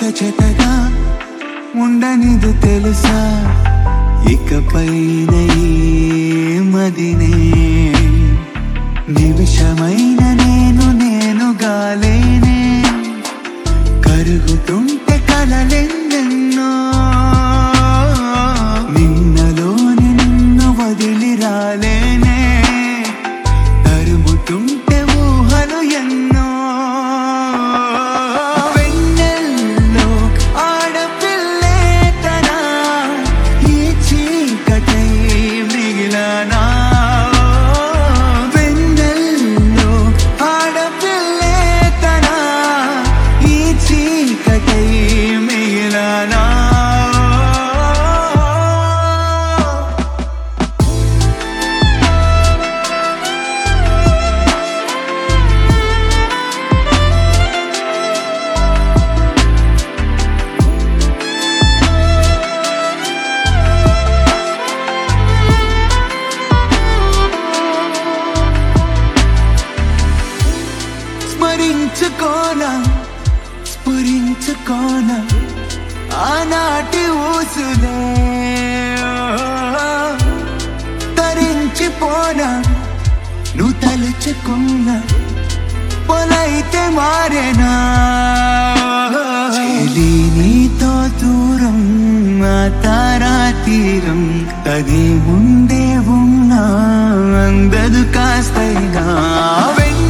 చెతగా ఉండనిది తెలుసా ఇకపైన ఈ మదినే నిమిషమైన నేను నేను గాలేనే కరుగుతుంటే కలలెన్నెన్నో నిన్నలో నిన్ను వదిలి రాలేనే తరుముతుంటే ఊహలు ఎన్నో వెన్నెల్లో ఆడపిల్లే తన ఈ చీకటై మిగిలనా వెన్నెల్లో ఆడపిల్లే తన ఈ చీకటై మిగిలనా స్మరించుకోన స్ఫురించుకోన ఆనాటి ఊసులే తరించిపోన నువ్వు తలుచుకున్న పొలైతే మారేనా చెలి నీతో దూరం ఆ తారా తీరం అది ముందే ఉన్నా అందదు కాస్తైనా వెన్న